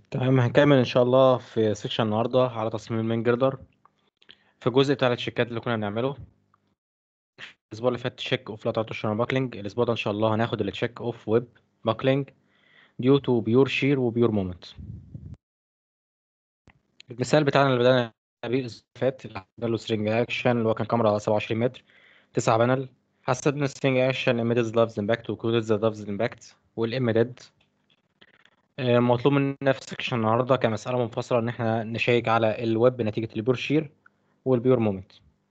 تمام هنكمل ان شاء الله في سيكشن النهارده على تصميم المين جردر في الجزء بتاع التشيكات اللي كنا بنعمله الاسبوع اللي فات تشيك اوف لاترال توشن باكلينج الاسبوع ده ان شاء الله هناخد التشيك اوف ويب باكلينج ديو تو بيور شير وبيور مومنت المثال بتاعنا اللي بدأنا بيه الاسبوع اللي فات اللي عملنا له سترينج اكشن اللي هو كان كاميرا 27 متر 9 بانل حسبنا سترينج اكشن ايميدز لافز امباكت وكودز ذا لافز امباكت والاميدد مطلوب مننا في سكشن النهارده كمسألة منفصلة إن إحنا نشيك على الويب نتيجة البيور شير والبيور مومنت.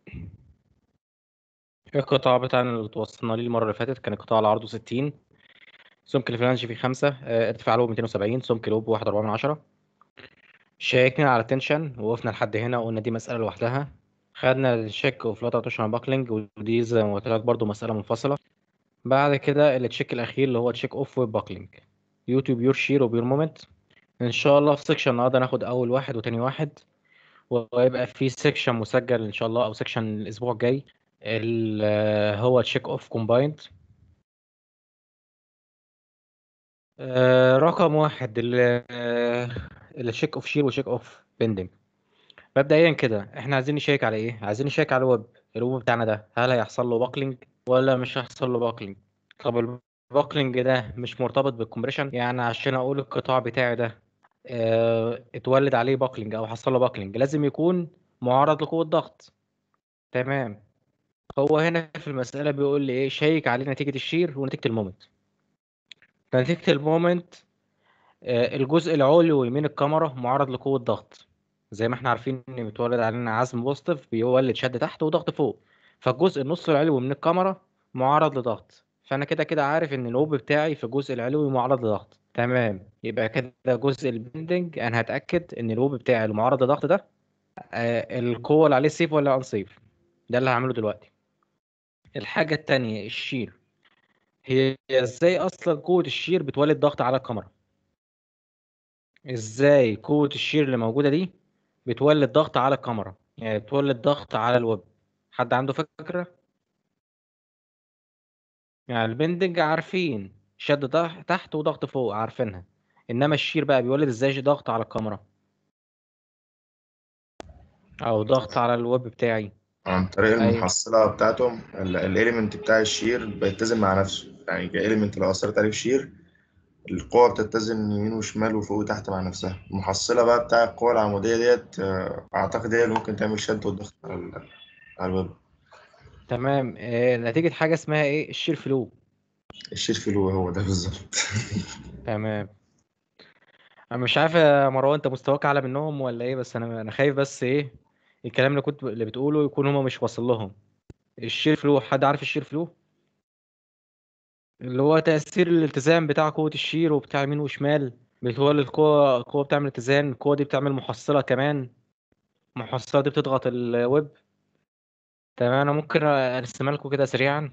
القطاع بتاعنا اللي توصلنا ليه المرة اللي فاتت كان القطاع اللي عرضه 60 سمك الفلانج فيه 5 ارتفاع لوب 270 سمك لوب 1.4 من عشرة شيكنا على التنشن ووقفنا لحد هنا وقلنا دي مسألة لوحدها خدنا الشيك اوف لاتر توشن باكلينج ودي زي ما قلت لك برضه مسألة منفصلة بعد كده التشيك الأخير اللي هو تشيك اوف ويب باكلينج يوتيوب بيور شير وبيور مومنت ان شاء الله في سيكشن النهارده ناخد اول واحد وتاني واحد ويبقى في سيكشن مسجل ان شاء الله او سيكشن الاسبوع الجاي هو تشيك اوف كومبايند رقم واحد التشيك اوف شير وتشيك اوف بيندنج مبدئيا كده احنا عايزين نشيك على ايه عايزين نشيك على الويب الويب بتاعنا ده هل هيحصل له باكلينج ولا مش هيحصل له باكلينج طب الباكلينج ده مش مرتبط بالكمبريشن يعني عشان اقول القطاع بتاعي ده اه اتولد عليه باكلينج او حصل له باكلينج لازم يكون معرض لقوه ضغط تمام هو هنا في المساله بيقول لي ايه شيك عليه نتيجه الشير ونتيجه المومنت نتيجه المومنت اه الجزء العلوي من الكاميرا معرض لقوه ضغط زي ما احنا عارفين ان بيتولد علينا عزم بوزيتيف بيولد شد تحت وضغط فوق فالجزء النص العلوي من الكاميرا معرض لضغط فانا كده كده عارف ان الوب بتاعي في الجزء العلوي معرض لضغط تمام يبقى كده جزء البندنج انا هتاكد ان الوب بتاعي المعرض للضغط ده آه القوه اللي عليه سيف ولا انسيف ده اللي هعمله دلوقتي الحاجه التانية الشير هي ازاي اصلا قوه الشير بتولد ضغط على الكاميرا ازاي قوه الشير اللي موجوده دي بتولد ضغط على الكاميرا يعني بتولد ضغط على الويب حد عنده فكره يعني البندنج عارفين شد تحت وضغط فوق عارفينها انما الشير بقى بيولد ازاي ضغط على الكاميرا او ضغط على الويب بتاعي عن طريق المحصلة بتاعتهم الاليمنت بتاع الشير بيتزن مع نفسه يعني كاليمنت لو أثرت عليه بشير القوة بتتزن يمين وشمال وفوق وتحت مع نفسها المحصلة بقى بتاع القوة العمودية ديت أعتقد هي اللي ممكن تعمل شد والضغط على على الويب تمام آه نتيجة حاجة اسمها ايه الشير فلو الشير فلو هو ده بالظبط تمام انا مش عارف يا مروان انت مستواك اعلى منهم ولا ايه بس انا انا خايف بس ايه الكلام اللي كنت اللي بتقوله يكون هما مش واصل لهم الشير فلو حد عارف الشير فلو اللي هو تأثير الالتزام بتاع قوة الشير وبتاع يمين وشمال بتولد قوة قوة بتعمل اتزان القوة دي بتعمل محصلة كمان المحصلة دي بتضغط الويب تمام انا ممكن ارسمها لكم كده سريعا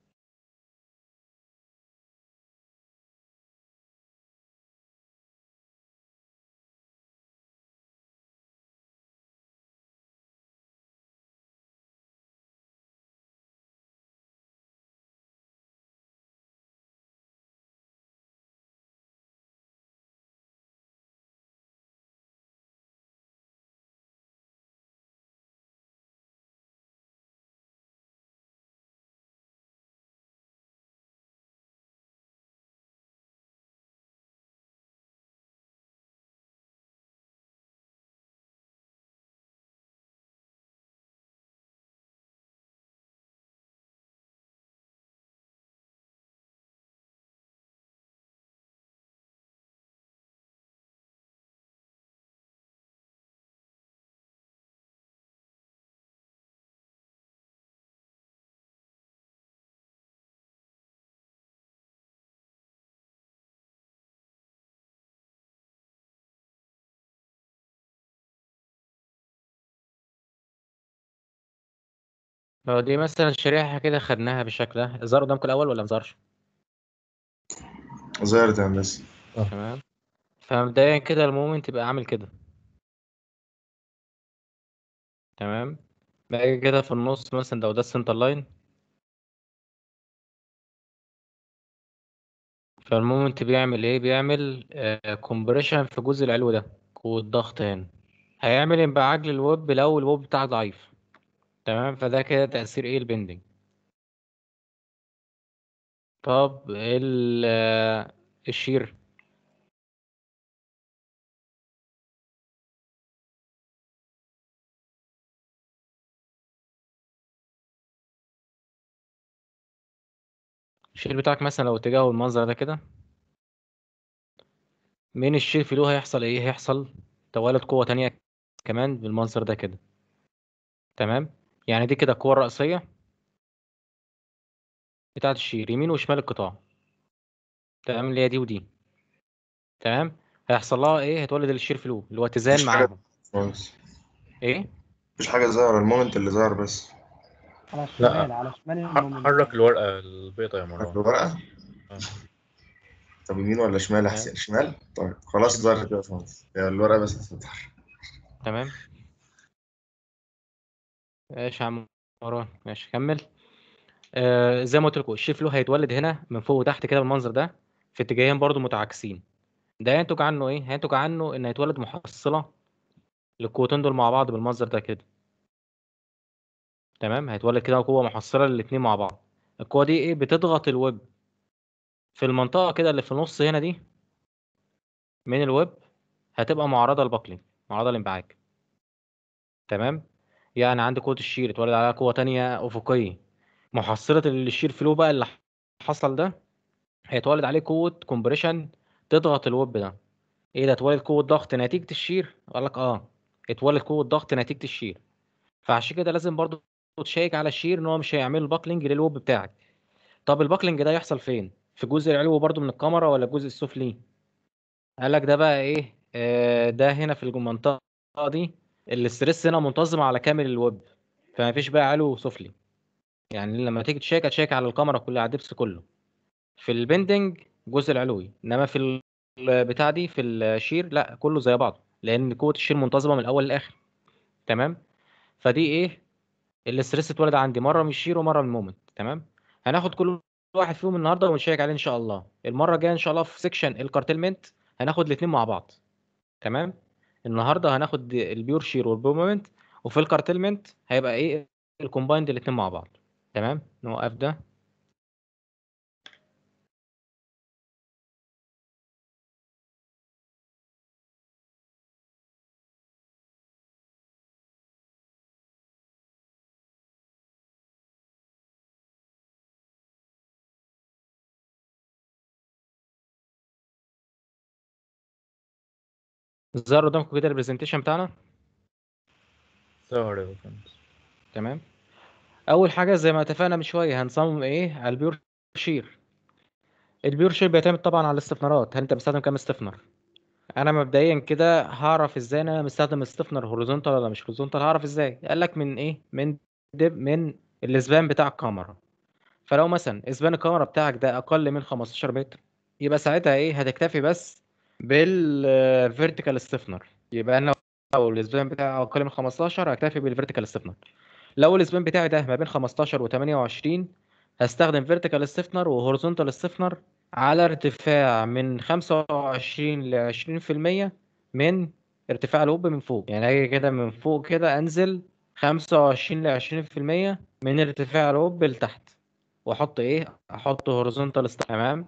لو دي مثلا شريحة كده خدناها بالشكل ده ظهر قدامكم الأول ولا مظهرش؟ ظهرت يا هندسة تمام فمبدئيا كده المومنت يبقى عامل كده تمام باجي كده في النص مثلا لو ده السنتر لاين في فالمومنت بيعمل ايه بيعمل كومبريشن في الجزء العلوي ده قوة ضغط هنا هيعمل انبعاج للويب لو الويب بتاعك ضعيف تمام فده كده تأثير ايه البندنج طب ال آه، الشير الشير بتاعك مثلا لو اتجاهه المنظر ده كده من الشير فلو هيحصل ايه هيحصل توالد قوة تانية كمان بالمنظر ده كده تمام يعني دي كده القوة الرئيسية بتاعت الشير يمين وشمال القطاع تمام اللي هي دي ودي تمام هيحصل لها ايه هتولد الشير فلو اللي هو اتزان مفيش حاجة معاهم خالص ايه مفيش حاجة ظاهرة المومنت اللي ظهر بس على الشمال على شمال ح- المومنت حرك الورقة البيضاء يا مروان الورقة آه. طب يمين ولا شمال أحسن شمال طيب خلاص ظهرت كده خلاص هي الورقة بس هتظهر تمام ماشي يا عم مروان ماشي كمل آه زي ما قلت لكم الشير فلو هيتولد هنا من فوق وتحت كده بالمنظر ده في اتجاهين برضو متعاكسين ده هينتج عنه ايه هينتج عنه ان هيتولد محصله للقوتين دول مع بعض بالمنظر ده كده تمام هيتولد كده قوه محصله للاتنين مع بعض القوه دي ايه بتضغط الويب في المنطقه كده اللي في النص هنا دي من الويب هتبقى معرضه للباكلينج معرضه للانبعاج تمام يعني عندي قوه الشير اتولد عليها قوه تانية افقيه محصله الشير فلو بقى اللي حصل ده هيتولد عليه قوه كومبريشن تضغط الويب ده ايه ده اتولد قوه ضغط نتيجه الشير قال لك اه اتولد قوه ضغط نتيجه الشير فعشان كده لازم برضو تشيك على الشير ان هو مش هيعمل باكلينج للويب بتاعك طب الباكلينج ده يحصل فين في الجزء العلوي برضو من الكاميرا ولا الجزء السفلي قال لك ده بقى ايه آه ده هنا في المنطقه دي الاسترس هنا منتظم على كامل الويب فما فيش بقى علو وسفلي يعني لما تيجي تشيك هتشيك على الكاميرا كلها على الدبس كله في البندنج الجزء العلوي انما في البتاع دي في الشير لا كله زي بعضه لان قوه الشير منتظمه من الاول للاخر تمام فدي ايه الاسترس اتولد عندي مره من الشير ومره من المومنت تمام هناخد كل واحد فيهم النهارده ونشيك عليه ان شاء الله المره الجايه ان شاء الله في سيكشن الكارتلمنت هناخد الاثنين مع بعض تمام النهارده هناخد البيور شير والبيور مومنت وفي الكارتلمنت هيبقى ايه الكومبايند الاثنين مع بعض تمام نوقف ده ظهر قدامكم كده البرزنتيشن بتاعنا ظهر يا باشمهندس تمام اول حاجه زي ما اتفقنا من شويه هنصمم ايه على البيور شير البيور شير بيعتمد طبعا على الاستفنارات هل انت بتستخدم كام استفنر انا مبدئيا كده هعرف ازاي إن انا مستخدم استفنر هوريزونتال ولا مش هوريزونتال هعرف ازاي قال لك من ايه من دب من الاسبان بتاع الكاميرا فلو مثلا اسبان الكاميرا بتاعك ده اقل من 15 متر يبقى ساعتها ايه هتكتفي بس بالفيرتيكال استفنر يبقى انا لو الاسبان بتاعي اقل من 15 هكتفي بالفيرتيكال استفنر لو الاسبان بتاعي ده ما بين 15 و 28 هستخدم فيرتيكال استفنر وهوريزونتال استفنر على ارتفاع من 25 ل 20% من ارتفاع الوب من فوق يعني اجي كده من فوق كده انزل 25 ل 20% من ارتفاع الوب لتحت واحط ايه احط هوريزونتال تمام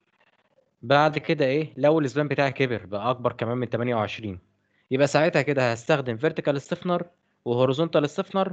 بعد كده ايه لو الاسبان بتاعي كبر بقى اكبر كمان من 28 يبقى ساعتها كده هستخدم فيرتيكال استفنر وهوريزونتال استفنر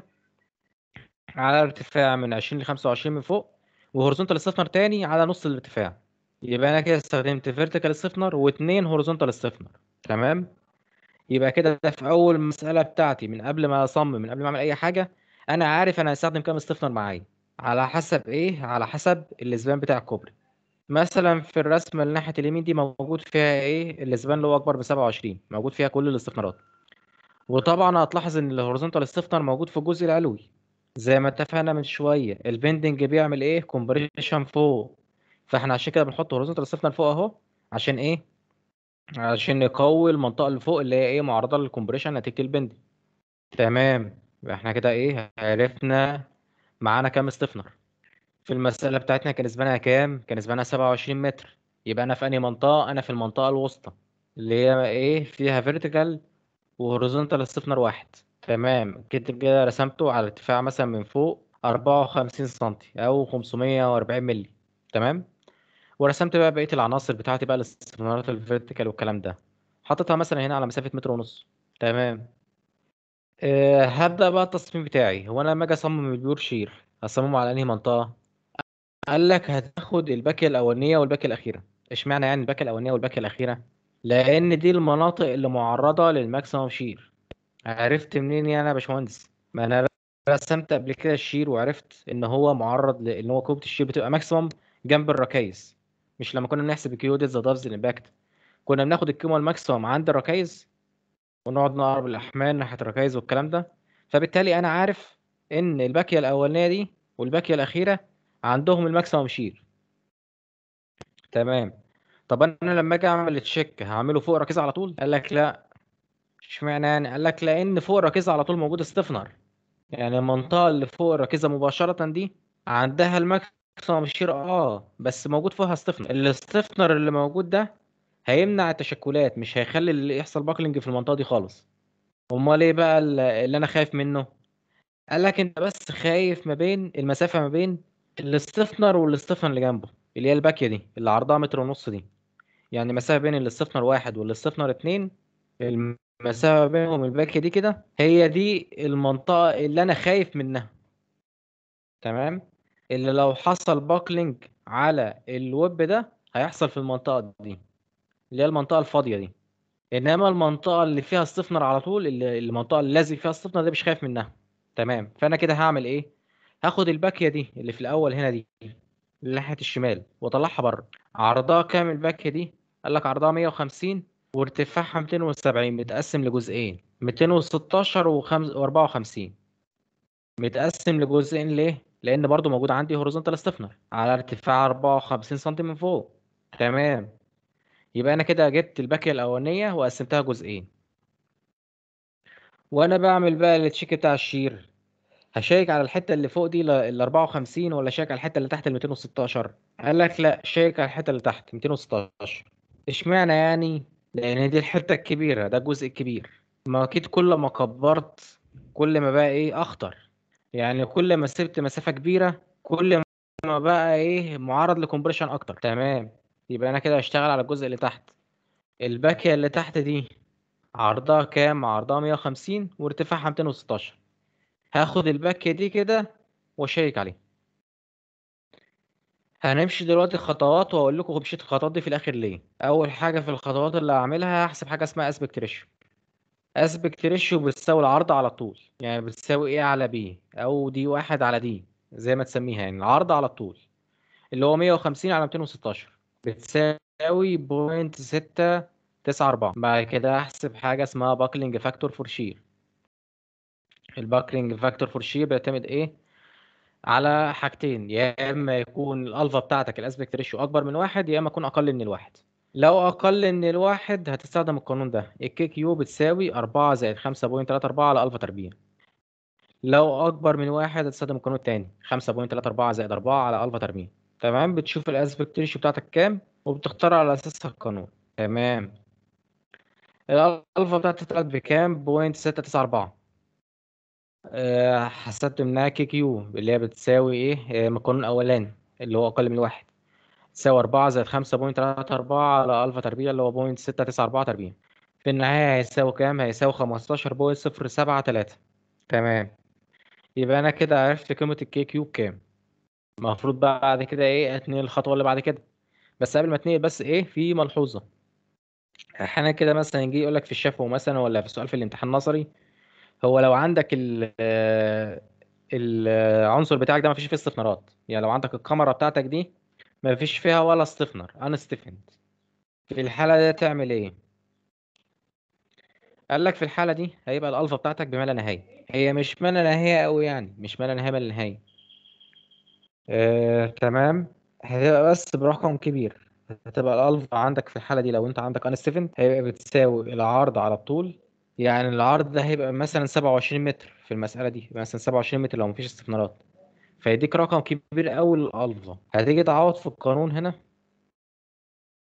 على ارتفاع من 20 ل 25 من فوق وهوريزونتال استفنر تاني على نص الارتفاع يبقى انا كده استخدمت فيرتيكال استفنر واثنين هوريزونتال استفنر تمام يبقى كده ده في اول مسألة بتاعتي من قبل ما اصمم من قبل ما اعمل اي حاجة انا عارف انا هستخدم كام استفنر معايا على حسب ايه على حسب الاسبان بتاع الكوبري مثلا في الرسمة اللي ناحية اليمين دي موجود فيها ايه الاسبان اللي هو اكبر ب 27 موجود فيها كل الاستفنارات وطبعا هتلاحظ ان الهوريزونتال استفنر موجود في الجزء العلوي زي ما اتفقنا من شويه البندنج بيعمل ايه كومبريشن فوق فاحنا عشان كده بنحط هوريزونتال استفنر فوق اهو عشان ايه عشان نقوي المنطقه اللي فوق اللي هي ايه معرضه للكومبريشن نتيجه البندنج تمام يبقى احنا كده ايه عرفنا معانا كام استفنر في المساله بتاعتنا كان اسبانها كام كان اسبانها 27 متر يبقى انا في انهي منطقه انا في المنطقه الوسطى اللي هي ايه فيها فيرتيكال وهوريزونتال ستيفنر واحد تمام كده كده رسمته على ارتفاع مثلا من فوق 54 سنتي او 540 مللي تمام ورسمت بقى بقيه العناصر بتاعتي بقى الاستثمارات الفيرتيكال والكلام ده حاططها مثلا هنا على مسافه متر ونص تمام أه هبدا بقى التصميم بتاعي هو انا لما اجي اصمم البيور شير هصممه على انهي منطقه قال لك هتاخد الباكيه الاولانيه والباكيه الاخيره اشمعنى يعني الباكيه الاولانيه والباكيه الاخيره لان دي المناطق اللي معرضه للماكسيمم شير عرفت منين يعني يا باشمهندس ما انا رسمت قبل كده الشير وعرفت ان هو معرض لان هو قوه الشير بتبقى ماكسيمم جنب الركايز مش لما كنا بنحسب الكيو ديز دافز الامباكت كنا بناخد القيمه الماكسيمم عند الركايز ونقعد نقرب الاحمال ناحيه الركايز والكلام ده فبالتالي انا عارف ان الباكيه الاولانيه دي والباكيه الاخيره عندهم الماكسيمم شير تمام طب انا لما اجي اعمل تشيك هعمله فوق الركيزه على طول قال لك لا اشمعنى يعني قال لك لان فوق الركيزه على طول موجود ستيفنر يعني المنطقه اللي فوق الركيزه مباشره دي عندها الماكسيمم شير اه بس موجود فيها ستيفنر الستيفنر اللي موجود ده هيمنع التشكلات مش هيخلي اللي يحصل باكلينج في المنطقه دي خالص امال ايه بقى اللي انا خايف منه قال لك انت بس خايف ما بين المسافه ما بين الاستثنر والاستثنر اللي جنبه اللي هي الباكيه دي اللي عرضها متر ونص دي يعني المسافه بين الاستثنر واحد والاستثنر اتنين المسافه بينهم الباكيه دي كده هي دي المنطقه اللي انا خايف منها تمام اللي لو حصل باكلينج على الويب ده هيحصل في المنطقه دي اللي هي المنطقه الفاضيه دي انما المنطقه اللي فيها الصفنر على طول اللي المنطقه اللي لازق فيها الصفنر دي مش خايف منها تمام فانا كده هعمل ايه هاخد الباكيه دي اللي في الاول هنا دي ناحيه الشمال واطلعها بره عرضها كام الباكيه دي قال لك عرضها 150 وارتفاعها 270 متقسم لجزئين 216 و54 متقسم لجزئين ليه لان برضو موجود عندي هوريزونتال ستيفنر على ارتفاع 54 سم من فوق تمام يبقى انا كده جبت الباكيه الاولانيه وقسمتها جزئين وانا بعمل بقى التشيك بتاع الشير هشيك على الحته اللي فوق دي ال 54 ولا شيك على الحته اللي تحت ال 216 قال لك لا شيك على الحته اللي تحت 216 اشمعنى يعني لان دي الحته الكبيره ده الجزء الكبير ما اكيد كل ما كبرت كل ما بقى ايه اخطر يعني كل ما سبت مسافه كبيره كل ما بقى ايه معرض لكمبريشن اكتر تمام يبقى انا كده هشتغل على الجزء اللي تحت الباكيه اللي تحت دي عرضها كام عرضها 150 وارتفاعها 216 هاخد الباكيه دي كده واشيك عليه هنمشي دلوقتي خطوات واقول لكم مشيت الخطوات دي في الاخر ليه اول حاجه في الخطوات اللي هعملها هحسب حاجه اسمها اسبكت ريشيو اسبكت ريشيو بتساوي العرض على الطول يعني بتساوي ايه على بي او دي واحد على دي زي ما تسميها يعني العرض على الطول اللي هو 150 على 216 بتساوي بوينت ستة تسعة أربعة بعد كده أحسب حاجة اسمها باكلينج فاكتور فور شير الباكلينج فاكتور فور شير بيعتمد إيه على حاجتين يا إما يكون الألفا بتاعتك الأسبكت ريشيو أكبر من واحد يا إما يكون أقل من الواحد لو أقل من الواحد هتستخدم القانون ده الكي كيو بتساوي أربعة زائد خمسة بوينت تلاتة أربعة على ألفا تربيع لو أكبر من واحد هتستخدم القانون التاني خمسة بوينت تلاتة أربعة زائد أربعة على ألفا تربيع تمام بتشوف الاسبكت ريشيو بتاعتك كام وبتختار على اساسها القانون تمام الالفا بتاعتي طلعت بكام بوينت ستة تسعة أربعة أه حسبت منها كي كيو اللي هي بتساوي ايه من القانون الاولاني اللي هو اقل من واحد تساوي أربعة زائد خمسة بوينت تلاتة أربعة على ألفا تربيع اللي هو بوينت ستة تسعة أربعة تربيع في النهاية هيساوي كام؟ هيساوي خمستاشر بوينت صفر سبعة تلاتة تمام يبقى أنا كده عرفت قيمة الكي كيو بكام المفروض بعد كده ايه اتنقل الخطوه اللي بعد كده بس قبل ما اتنقل بس ايه في ملحوظه احيانا كده مثلا يجي يقول لك في الشفوي مثلا ولا في سؤال في الامتحان النظري هو لو عندك ال العنصر بتاعك ده ما فيش فيه استثمارات يعني لو عندك الكاميرا بتاعتك دي ما فيش فيها ولا استثمر انا ستيفند في الحاله دي تعمل ايه قال لك في الحاله دي هيبقى الالفا بتاعتك بما لا نهايه هي مش ما لا نهايه قوي يعني مش ما لا نهايه ما لا نهايه آه، تمام هتبقى بس برقم كبير هتبقى الألفا عندك في الحالة دي لو أنت عندك أن 7 هيبقى بتساوي العرض على الطول يعني العرض ده هيبقى مثلا 27 متر في المسألة دي مثلا 27 متر لو مفيش استثمارات فيديك رقم كبير أوي للألفا هتيجي تعوض في القانون هنا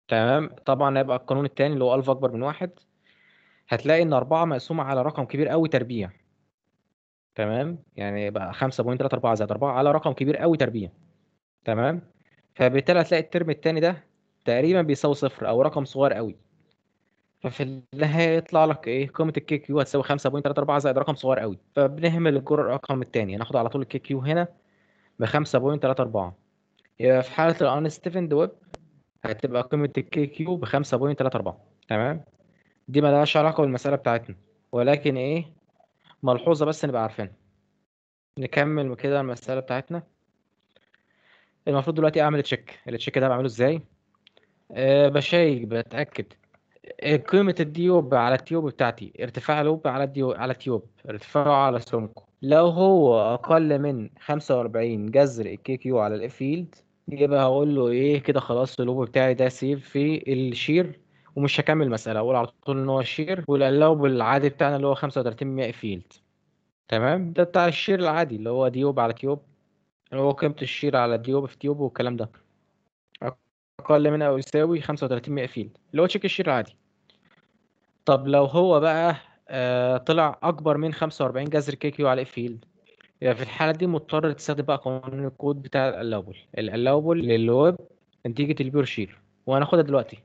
تمام طبعا هيبقى القانون التاني اللي هو الفا اكبر من واحد هتلاقي ان أربعة مقسومة على رقم كبير قوي تربيع تمام يعني يبقى 5.34 زائد 4 على رقم كبير قوي تربيع تمام فبالتالي هتلاقي الترم التاني ده تقريبا بيساوي صفر او رقم صغير قوي ففي النهايه يطلع لك ايه قيمه الكي كيو هتساوي 5.34 زائد رقم صغير قوي فبنهمل الجرء الرقم التاني ناخد على طول الكي كيو هنا ب 5.34 يبقى في حاله الان ستيفند ويب هتبقى قيمه الكي كيو ب 5.34 تمام دي مالهاش علاقه بالمساله بتاعتنا ولكن ايه ملحوظه بس نبقى عارفينها نكمل كده المساله بتاعتنا المفروض دلوقتي اعمل تشيك التشيك ده بعمله ازاي أه بشيك بتاكد آه، قيمة الديوب على التيوب بتاعتي ارتفاع لوب على الديوب على التيوب ارتفاعه على سمكه لو هو أقل من 45 جذر الكي كيو على الاف فيلد يبقى هقول له ايه كده خلاص اللوب بتاعي ده سيف في الشير ومش هكمل المسألة أقول على طول إن هو الشير والقلوب العادي بتاعنا اللي هو 35 100 فيلد تمام ده بتاع الشير العادي اللي هو ديوب على تيوب اللي هو قيمة الشير على ديوب في تيوب والكلام ده أقل من أو يساوي 35 100 فيلد اللي هو تشيك الشير العادي طب لو هو بقى آه طلع أكبر من 45 جذر كي كيو على اف فيلد يبقى في الحالة دي مضطر تستخدم بقى قانون الكود بتاع الألاوبل الألاوبل للويب نتيجة البيور شير وهناخدها دلوقتي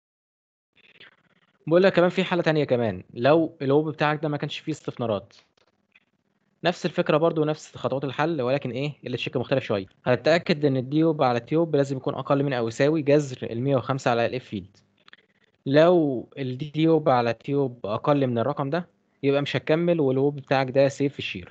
بقول لك كمان في حالة تانية كمان لو الويب بتاعك ده ما كانش فيه استثمارات نفس الفكرة برضو ونفس خطوات الحل ولكن ايه التشيك مختلف شوية هتتأكد ان الديوب على التيوب لازم يكون أقل من أو يساوي جذر ال 105 على الاف فيلد لو الديوب على التيوب أقل من الرقم ده يبقى مش هتكمل والويب بتاعك ده سيف في الشير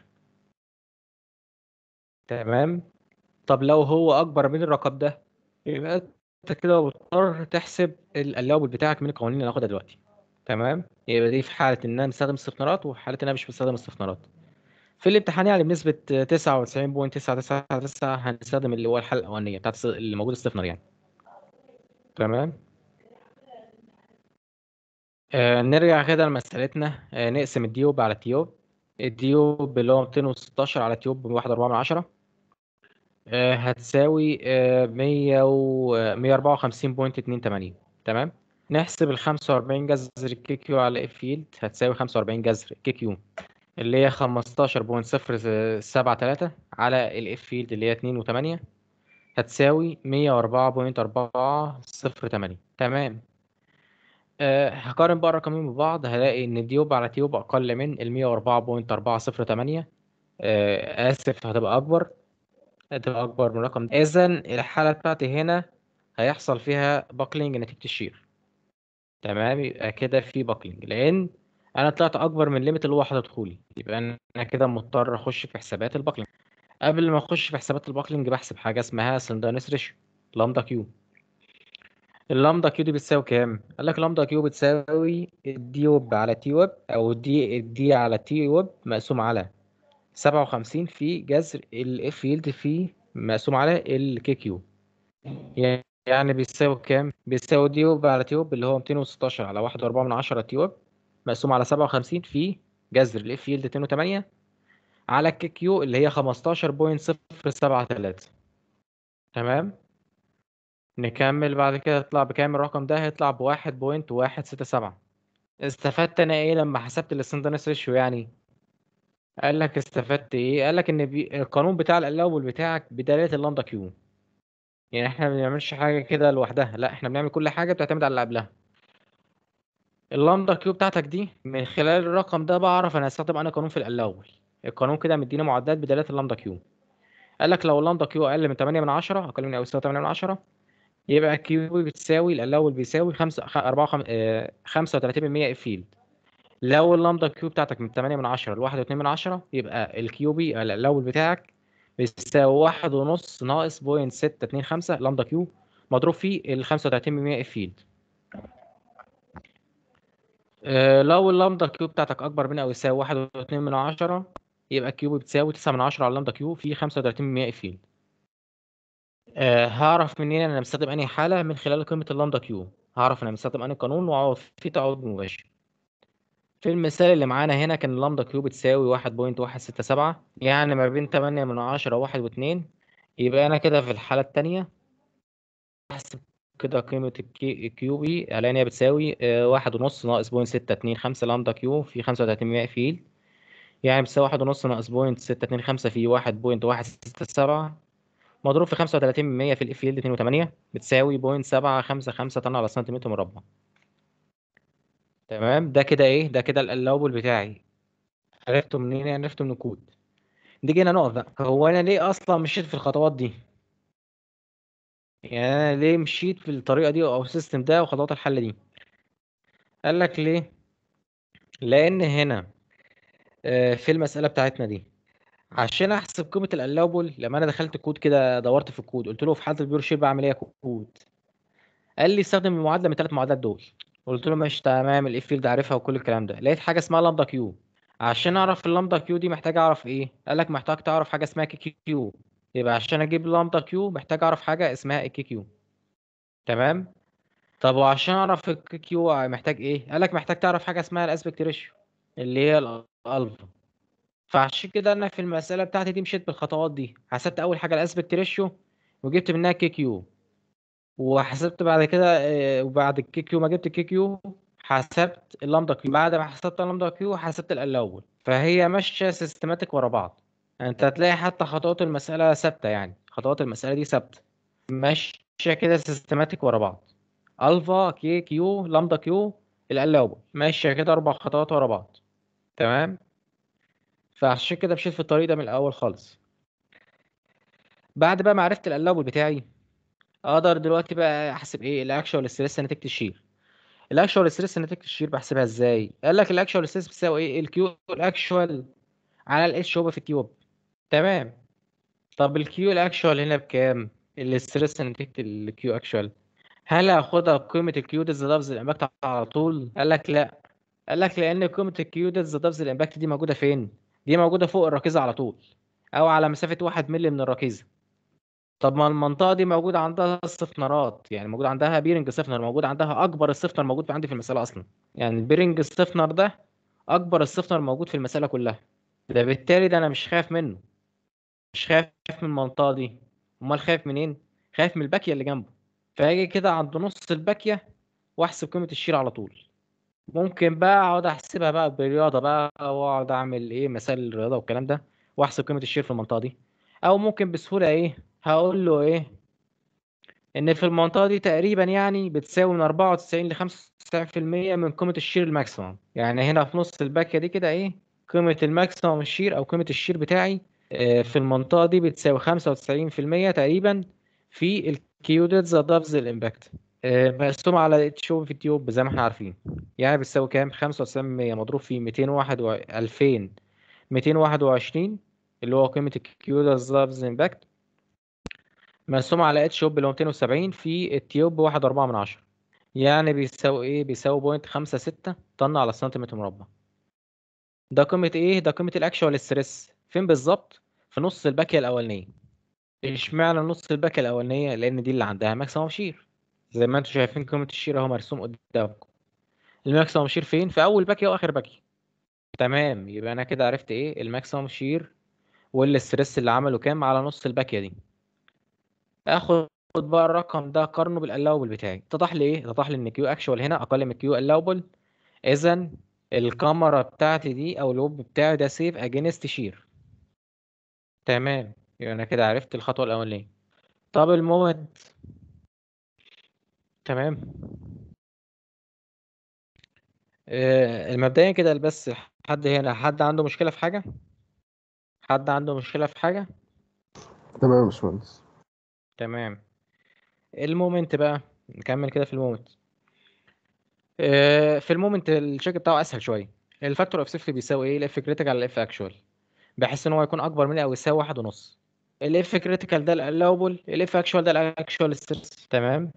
تمام طب لو هو أكبر من الرقم ده يبقى انت كده مضطر تحسب الألاوبل بتاعك من القوانين اللي هناخدها دلوقتي تمام يبقى دي في حالة إن أنا مستخدم استثمارات وفي حالة إن أنا مش مستخدم استثمارات في الامتحان يعني بنسبة 99.999 هنستخدم اللي هو الحالة الأولانية بتاعت اللي موجود استثمار يعني تمام آه نرجع كده لمسألتنا آه نقسم الديوب على التيوب الديوب اللي هو 216 على تيوب بواحد أربعة من عشرة آه هتساوي آه مية و مية أربعة وخمسين بوينت اتنين تمانين تمام نحسب ال 45 جذر الكي كيو على اف فيلد هتساوي 45 جذر كي كيو اللي هي 15.073 على الاف فيلد اللي هي 2 و8 هتساوي 104.408 تمام أه هقارن بقى الرقمين ببعض هلاقي ان الديوب على تيوب اقل من ال 104.408 أه اسف هتبقى اكبر هتبقى اكبر من الرقم ده اذا الحاله بتاعتي هنا هيحصل فيها باكلينج نتيجه الشير تمام يبقى كده في باكلينج لان انا طلعت اكبر من الليميت اللي هو حاططه لي يبقى انا كده مضطر اخش في حسابات الباكلينج قبل ما اخش في حسابات الباكلينج بحسب حاجه اسمها سلندرنس ريشيو لامدا كيو اللامدا كيو دي بتساوي كام قال لك لامدا كيو بتساوي الدي ويب على تي ويب او الدي الدي على تي ويب مقسوم على 57 في جذر الاف يلد في مقسوم على الكي كيو يعني بيساوي كام بيساوي دي ويب على تي ويب اللي هو 216 على 1.4 من 10 تي ويب مقسوم على 57 في جذر الاف يلد 2 على الكي كيو اللي هي 15.073 تمام نكمل بعد كده يطلع بكام الرقم ده هيطلع ب 1.167 استفدت انا ايه لما حسبت السندنس ريشيو يعني قال لك استفدت ايه قال لك ان بي... القانون بتاع الالاول بتاعك بدلاله اللامدا كيو يعني احنا ما بنعملش حاجه كده لوحدها لا احنا بنعمل كل حاجه بتعتمد على اللي قبلها اللامدا كيو بتاعتك دي من خلال الرقم ده بعرف انا هستخدم انا قانون في الاول القانون كده مديني معدات بدلاله اللامدا كيو قال لك لو اللامدا كيو اقل من 8 من 10 اقل من او يساوي 8 من 10 يبقى كيو بتساوي الاول بيساوي 5 4 35% اف فيلد لو اللامدا كيو بتاعتك من 8 من 10 ل 1.2 من 10 يبقى الكيو بي الاول بتاعك بيساوي واحد ونص ناقص بوينت ستة اتنين خمسة لامدا كيو مضروب في ال 35% اف فيلد آه، لو اللامدا كيو بتاعتك اكبر من او يساوي واحد واتنين من عشرة يبقى كيو بتساوي تسعة من عشرة على اللامدا كيو في خمسة وتلاتين من مية فيلد أه هعرف منين انا مستخدم انهي حالة من خلال قيمة اللامدا كيو هعرف انا مستخدم انهي قانون واقعد في تعويض مباشر في المثال اللي معانا هنا كان اللامدا كيو بتساوي واحد بوينت واحد ستة سبعة يعني ما بين تمانية من عشرة واحد واتنين يبقى انا كده في الحالة التانية هحسب كده قيمة الكي كيو بي الاقي ان هي بتساوي آه، واحد ونص ناقص بوينت ستة اتنين خمسة لامدا كيو في خمسة وتلاتين مية فيل يعني بتساوي واحد ونص ناقص بوينت ستة اتنين خمسة في واحد بوينت واحد ستة سبعة مضروب في خمسة وتلاتين من مية في الاف يلد اتنين وتمانية بتساوي بوينت سبعة خمسة خمسة طن على سنتيمتر مربع تمام ده كده ايه ده كده الالوبل بتاعي عرفته منين يعني عرفته من الكود دي جينا نقف بقى هو انا ليه اصلا مشيت في الخطوات دي يعني انا ليه مشيت في الطريقه دي او السيستم ده وخطوات الحل دي قال لك ليه لان هنا آه، في المساله بتاعتنا دي عشان احسب قيمه الالوبل لما انا دخلت الكود كده دورت في الكود قلت له في حاله البيور شيب بعمل ايه يا كود قال لي استخدم المعادله من الثلاث معادلات دول قلت له ماشي تمام الاف فيلد عارفها وكل الكلام ده لقيت حاجه اسمها لامدا كيو عشان اعرف اللامدا كيو دي محتاج اعرف ايه قال لك محتاج تعرف حاجه اسمها كي كيو يبقى عشان اجيب لامدا كيو محتاج اعرف حاجه اسمها الكي كيو تمام طب وعشان اعرف الكي كيو محتاج ايه قال لك محتاج تعرف حاجه اسمها الاسبكت ريشيو اللي هي الالفا فعشان كده انا في المساله بتاعتي دي مشيت بالخطوات دي حسبت اول حاجه الاسبكت ريشيو وجبت منها كي كيو وحسبت بعد كده آه، وبعد الكي كيو ما جبت الكي كيو حسبت اللامدا كيو بعد ما حسبت اللامدا كيو حسبت الاول فهي ماشيه سيستماتيك ورا بعض انت هتلاقي حتى خطوات المساله ثابته يعني خطوات المساله دي ثابته ماشيه كده سيستماتيك ورا بعض الفا كي كيو لامدا كيو الاول ماشيه كده اربع خطوات ورا بعض تمام فعشان كده مشيت في الطريق ده من الاول خالص بعد بقى ما عرفت الاول بتاعي اقدر دلوقتي بقى احسب ايه الاكشوال ستريس نتيجه الشير الاكشوال ستريس نتيجه الشير بحسبها ازاي قال لك الاكشوال ستريس بتساوي ايه الكيو الاكشوال على الاتش اوفر في الكيوب تمام طب الكيو الاكشوال هنا بكام الاستريس نتيجه الكيو اكشوال هل هاخدها بقيمه الكيو ديز لفظ الامباكت على طول قال لك لا قال لك لان قيمه الكيو ديز لفظ الامباكت دي موجوده فين دي موجوده فوق الركيزه على طول او على مسافه 1 مللي من الركيزه طب ما المنطقه دي موجود عندها استفنارات يعني موجود عندها بيرنج استفنر موجود عندها اكبر استفنر موجود عندي في المساله اصلا يعني البيرنج استفنر ده اكبر استفنر موجود في المساله كلها ده بالتالي ده انا مش خايف منه مش خايف من المنطقه دي امال خايف منين خايف من الباكيه اللي جنبه فاجي كده عند نص الباكيه واحسب قيمه الشير على طول ممكن بقى اقعد احسبها بقى بالرياضه بقى واقعد اعمل ايه مسائل الرياضه والكلام ده واحسب قيمه الشير في المنطقه دي او ممكن بسهوله ايه هقول له ايه ان في المنطقه دي تقريبا يعني بتساوي من 94 ل 95% من قيمه الشير الماكسيمم يعني هنا في نص الباكيه دي كده ايه قيمه الماكسيمم الشير او قيمه الشير بتاعي آه، في المنطقه دي بتساوي 95% تقريبا في الكيودز ضفز الامباكت آه، مقسومه على اتش او في تيوب زي ما احنا عارفين يعني بتساوي كام 95% مضروب في 201 و 2221 اللي هو قيمه الكيودز ضفز امباكت مقسومة على اتش شوب اللي هو 270 في التيوب بواحد أربعة من عشرة يعني بيساوي ايه بيساوي بوينت خمسة ستة طن على سنتيمتر مربع ده قيمة ايه ده قيمة الاكشوال ستريس فين بالظبط في نص الباكية الأولانية اشمعنى نص الباكية الأولانية لأن دي اللي عندها ماكسيموم شير زي ما انتم شايفين قيمة الشير اهو مرسوم قدامكم الماكسيموم شير فين في أول باكية وآخر باكية تمام يبقى أنا كده عرفت ايه الماكسيموم شير والستريس اللي عمله كام على نص الباكية دي اخد بقى الرقم ده قارنه بالالاوبل بتاعي اتضح لي ايه اتضح لي ان كيو اكشوال هنا اقل من كيو الاوبل اذا الكاميرا بتاعتي دي او الويب بتاعي ده سيف اجينست شير تمام يبقى انا كده عرفت الخطوه الاولانيه طب المومنت تمام آه المبدئيا كده بس حد هنا حد عنده مشكله في حاجه حد عنده مشكله في حاجه تمام يا باشمهندس تمام المومنت بقى نكمل كده في المومنت آه، في المومنت الشيك بتاعه اسهل شويه الفاكتور اوف سيفتي بيساوي ايه الاف كريتيكال على الاف اكشوال بحيث ان هو يكون اكبر من او يساوي واحد ونص الاف كريتيكال ده الالاوبل الاف اكشوال ده الاكشوال ستريس تمام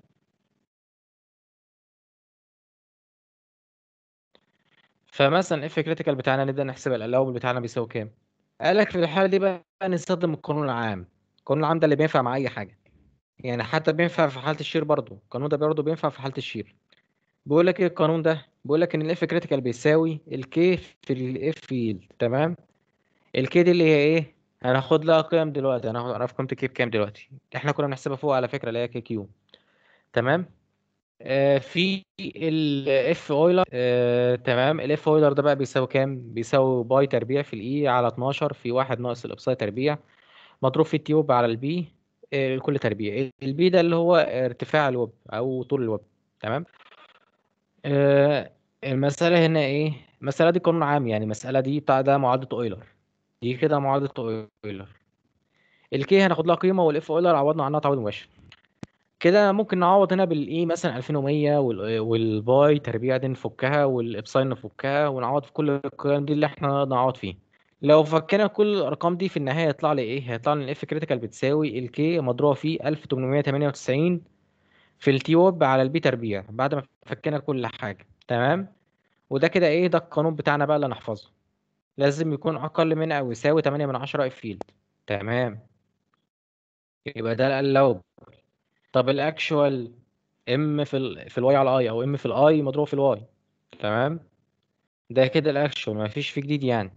فمثلا اف كريتيكال بتاعنا نبدا نحسب الالاوبل بتاعنا بيساوي كام قال لك في الحاله دي بقى نستخدم القانون العام القانون العام ده اللي بينفع مع اي حاجه يعني حتى بينفع في حاله الشير برضه القانون ده برضه بينفع في حاله الشير بيقول لك ايه القانون ده بيقول لك ان الاف كريتيكال بيساوي الكي في الاف فيلد تمام الكي دي اللي هي ايه هناخد لها قيم دلوقتي هناخد نعرف قيمه الكي بكام دلوقتي احنا كنا بنحسبها فوق على فكره اللي هي كي كيو تمام آه في الاف اويلر آه تمام الاف اويلر ده بقى بيساوي كام بيساوي باي تربيع في الاي على 12 في واحد ناقص الابساي تربيع مضروب في التيوب على البي آه كل تربيع البي ده اللي هو ارتفاع الويب او طول الويب تمام آه المسألة هنا ايه المسألة دي قانون عام يعني المسألة دي بتاع ده معادلة اويلر دي كده معادلة اويلر الكي هناخد لها قيمة والاف اويلر عوضنا عنها تعويض مباشر كده ممكن نعوض هنا بالاي مثلا 2100 وال- والباي تربيع دي نفكها والابساين نفكها ونعوض في كل القيم دي اللي احنا نقدر نعوض فيه لو فكينا كل الارقام دي في النهايه يطلع لي ايه هيطلع لي الاف كريتيكال بتساوي الكي مضروبه في 1898 في التي ويب على البي تربيع بعد ما فكينا كل حاجه تمام وده كده ايه ده القانون بتاعنا بقى اللي نحفظه لازم يكون اقل من او يساوي 8 من 10 اف فيلد تمام يبقى ده الالوب طب الاكشوال ام في ال في الواي على اي او ام في الاي مضروب في الواي تمام ده كده الاكشوال ما فيش فيه جديد يعني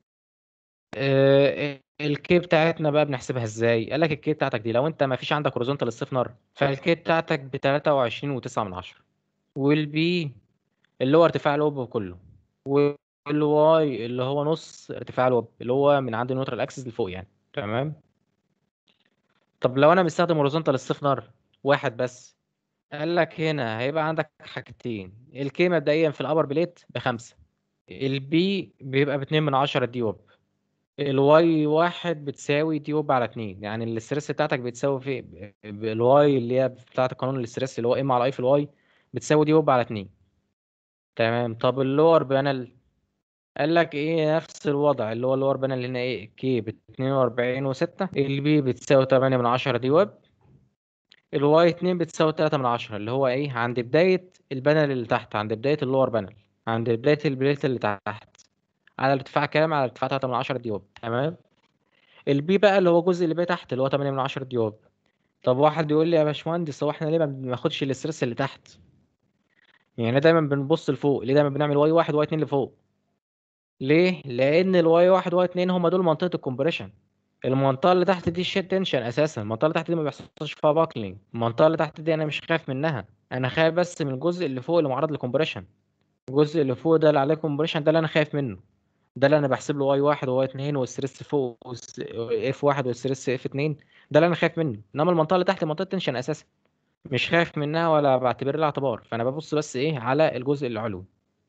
آه الكي بتاعتنا بقى بنحسبها ازاي قال لك الكي بتاعتك دي لو انت ما فيش عندك هوريزونتال استفنار فالكي بتاعتك ب 23.9 من عشرة والبي اللي هو ارتفاع الوب كله والواي اللي هو نص ارتفاع الوب اللي هو من عند النيوترال اكسس لفوق يعني تمام طب لو انا مستخدم هوريزونتال استفنار واحد بس قال لك هنا هيبقى عندك حاجتين الكي مبدئيا في الابر بليت بخمسة البي بيبقى باتنين من عشرة دي وب الواي واحد بتساوي دي وب على اتنين يعني الاسترس بتاعتك بتساوي في ب- ب- الواي اللي هي بتاعت قانون الاسترس اللي هو ام على اي في الواي بتساوي دي وب على اتنين تمام طب اللور بانل قال لك ايه نفس الوضع اللي هو اللور بانل هنا ايه كي ب 42 وستة البي بتساوي 8 من عشرة دي وب الواي 2 بتساوي 3 من عشرة اللي هو ايه عند بداية البانل اللي تحت عند بداية اللور بانل عند بداية البليت اللي تحت على ارتفاع كام على ارتفاع 3 من عشرة ديوب تمام البي بقى اللي هو الجزء اللي بقى تحت اللي هو 8 من عشرة ديوب طب واحد يقول لي يا باشمهندس هو احنا ليه ما بناخدش الاسترس اللي تحت يعني دايما بنبص لفوق ليه دايما بنعمل واي واحد واي اتنين لفوق ليه لان الواي واحد واي اتنين هم دول منطقة الكومبريشن المنطقة اللي تحت دي شيت تنشن اساسا المنطقة اللي تحت دي ما بيحصلش فيها باكلينج المنطقة اللي تحت دي انا مش خايف منها انا خايف بس من الجزء اللي فوق اللي معرض للكومبريشن الجزء اللي فوق ده اللي عليه كومبريشن ده اللي انا خايف منه ده اللي انا بحسب له واي واحد وواي اتنين والستريس فوق اف واحد والستريس اف اتنين ده اللي انا خايف منه انما المنطقة اللي تحت منطقة تنشن اساسا مش خايف منها ولا بعتبر لها اعتبار فانا ببص بس ايه على الجزء العلوي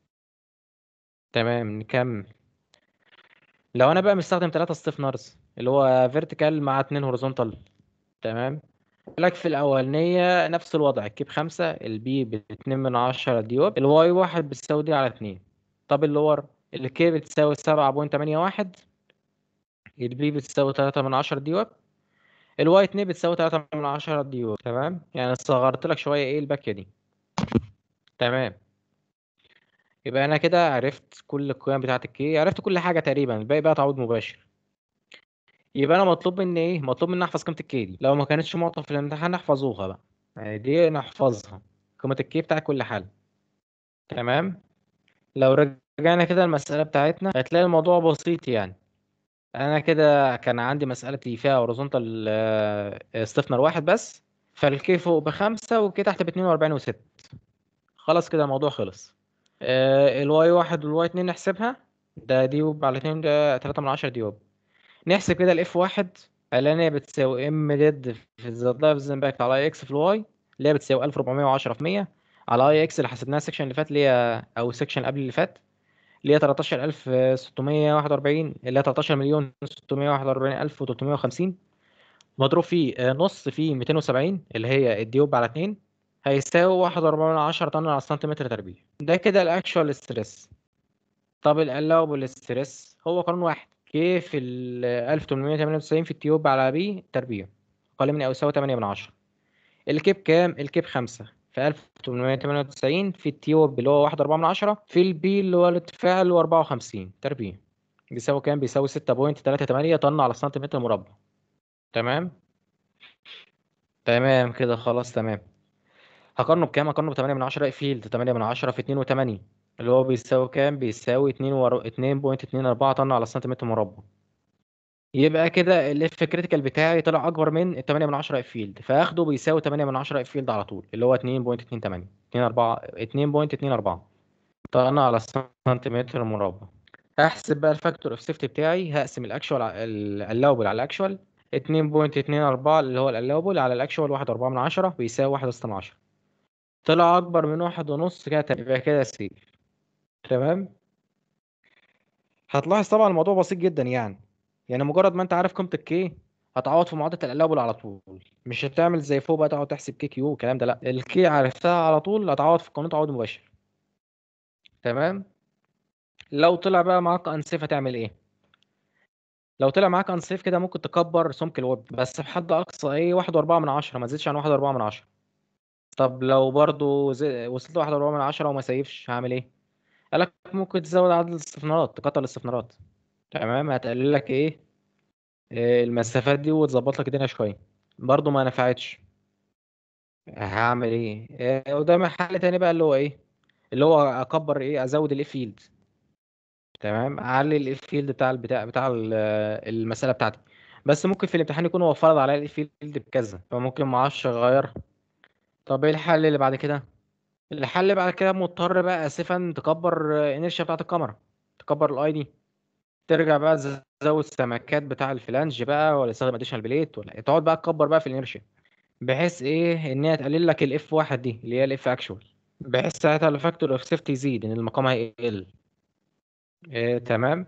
تمام نكمل لو انا بقى مستخدم ثلاثة ستيفنرز اللي هو فيرتيكال مع اتنين هوريزونتال تمام لك في الاولانيه نفس الوضع الكيب خمسة البي باتنين من عشرة ديوب الواي واحد بتساوي دي على اتنين طب اللور الكي بتساوي سبعة بوينت تمانية واحد البي بتساوي تلاتة من عشرة ديوب الواي اتنين بتساوي تلاتة من عشرة ديوب تمام يعني صغرت لك شوية ايه الباكية دي تمام يبقى انا كده عرفت كل القيم بتاعت الكي عرفت كل حاجة تقريبا الباقي بقى تعويض مباشر يبقى انا مطلوب مني ايه مطلوب مني احفظ قيمه الكي دي لو ما كانتش معطى في الامتحان احفظوها بقى يعني دي نحفظها قيمه الكي بتاع كل حاله تمام لو رجعنا كده المساله بتاعتنا هتلاقي الموضوع بسيط يعني انا كده كان عندي مسالتي فيها هوريزونتال ستيفنر واحد بس فالكي فوق بخمسة والكي تحت باتنين واربعين وست خلاص كده الموضوع خلص آه، الواي واحد والواي اتنين نحسبها ده ديوب على اتنين ده تلاتة من عشرة ديوب نحسب كده الاف واحد الاقيها بتساوي ام ديد في الزد لايف امباكت على اي اكس في الواي اللي هي بتساوي 1410 في 100 على اي اكس اللي حسبناها السكشن اللي فات اللي هي او السكشن قبل اللي فات اللي هي 13641 اللي هي 13 مليون 641350 مضروب فيه آه، نص فيه 270 اللي هي الديوب على 2 هيساوي 1.4 طن على سنتيمتر تربيع ده كده الاكشوال ستريس طب الالاوبل ستريس هو قانون واحد كي في ال 1898 في التيوب على بي تربيع أقل من أو يساوي 8 من عشرة الكيب كام؟ الكيب خمسة في 1898 في التيوب اللي هو واحد أربعة من عشرة في البي اللي هو الارتفاع اللي هو أربعة وخمسين تربيع بيساوي كام؟ بيساوي ستة بوينت تلاتة تمانية طن على سنتيمتر مربع تمام؟ تمام كده خلاص تمام هقارنه بكام؟ هقارنه بتمانية من عشرة فيلد تمانية من عشرة في اتنين وتمانية اللي هو بيساوي كام؟ بيساوي اتنين ورو... اتنين بوينت اتنين أربعة طن على سنتيمتر مربع يبقى كده الاف كريتيكال بتاعي طلع اكبر من ال 8 من 10 اف فيلد فاخده بيساوي 8 من 10 اف فيلد على طول اللي هو 2.28 2.24 طلعنا على السنتيمتر مربع هحسب بقى الفاكتور اوف سيفتي بتاعي هقسم الاكشوال الالاوبل على الاكشوال 2.24 اللي هو الالاوبل على الاكشوال 1.4 من 10 بيساوي 1 من 10 طلع اكبر من واحد ونص كده تمام. يبقى كده سيف تمام هتلاحظ طبعا الموضوع بسيط جدا يعني يعني مجرد ما انت عارف قيمه الكي هتعوض في معادله الالاوبل على طول مش هتعمل زي فوق بقى تقعد تحسب كي كيو والكلام ده لا الكي عرفتها على طول هتعوض في قانون تعويض مباشر تمام لو طلع بقى معاك انسيف هتعمل ايه لو طلع معاك انسيف كده ممكن تكبر سمك الويب بس بحد اقصى ايه واحد واربعة من عشرة ما تزيدش عن واحد واربعة من عشرة طب لو برضو زي... وصلت لواحد واربعة من عشرة وما سيفش هعمل ايه قالك ممكن تزود عدد الاستثمارات تكتر الاستثمارات تمام هتقلل لك ايه إيه المسافات دي وتظبط لك الدنيا شويه برضو ما نفعتش هعمل ايه إيه، قدامي حل تاني بقى اللي هو ايه اللي هو اكبر ايه ازود الاف فيلد تمام اعلي الاف فيلد بتاع البتاع بتاع ال- المساله بتاعتي بس ممكن في الامتحان يكون هو فرض عليا الاف فيلد بكذا فممكن ما اعرفش اغير طب ايه الحل اللي بعد كده الحل اللي بعد كده مضطر بقى اسفا تكبر انيرشيا بتاعت الكاميرا تكبر الاي دي ترجع بقى تزود السمكات بتاع الفلانج بقى ولا تستخدم اديشنال بليت ولا تقعد بقى تكبر بقى في الانيرشيا بحيث ايه ان هي تقلل لك الاف واحد دي اللي هي الاف اكشوال بحيث ساعتها الفاكتور اوف سيفتي يزيد ان المقام هيقل إيه تمام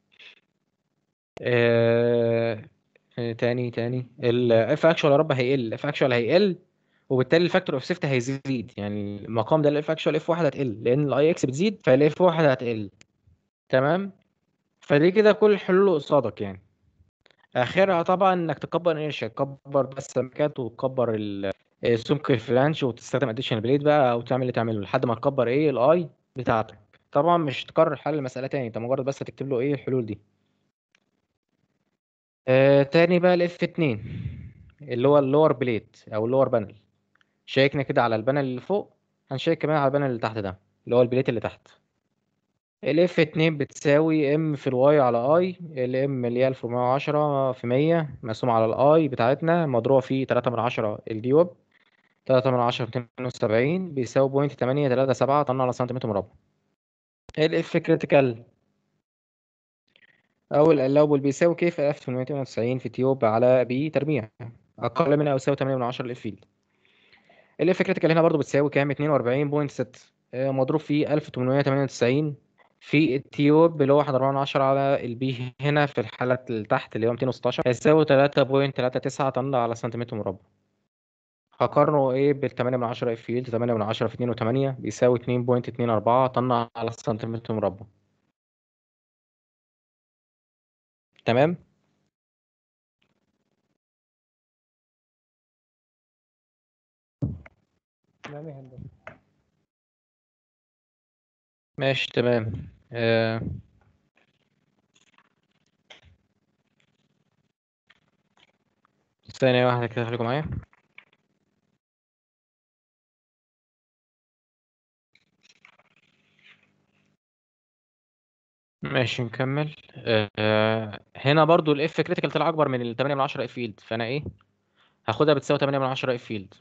إيه إيه تاني تاني الاف اكشوال يا رب هيقل الاف اكشوال هيقل وبالتالي الفاكتور اوف سيفتي هيزيد يعني المقام ده الاف اكشوال اف واحد هتقل لان الاي اكس بتزيد فالاف واحد هتقل تمام فدي كده كل الحلول قصادك يعني اخرها طبعا انك تكبر انيرشيا تكبر بس السمكات وتكبر ال- سمك الفلانش وتستخدم اديشنال بليد بقى او تعمل اللي تعمله لحد ما تكبر ايه الاي بتاعتك طبعا مش تكرر حل المساله تاني انت مجرد بس هتكتب له ايه الحلول دي آه تاني بقى الاف 2 اللي هو اللور بليت او اللور بانل شيكنا كده على البانل اللي فوق هنشيك كمان على البانل اللي تحت ده اللي هو البليت اللي تحت الاف 2 بتساوي ام في الواي على اي الام اللي هي 1410 في 100 مقسوم على الاي بتاعتنا مضروبه في 3 من 10 الدي ويب 3 من 10 270 بيساوي بوينت 837 طن على سنتيمتر مربع الاف كريتيكال او الالاوبل بيساوي كيف 1898 في تيوب على بي تربيع اقل من او يساوي 8 من 10 الاف فيلد الاف كريتيكال هنا برضو بتساوي كام 42.6 آه، مضروب في 1898 في التيوب اللي هو 1 4 من 10 على البي هنا في الحالة اللي تحت اللي هو 216 هيساوي 3.39 طن على سنتيمتر مربع هقارنه ايه بال 8 من 10 اف فيلد 8 من 10 في 2 و8 بيساوي 2.24 طن على سنتيمتر مربع تمام تمام يا هندسه ماشي تمام آه. ثانية واحدة كده خليكم معايا ماشي نكمل آه. هنا برضو الاف كريتيكال طلع اكبر من ال 8 من 10 اف فيلد فانا ايه هاخدها بتساوي 8 من 10 اف فيلد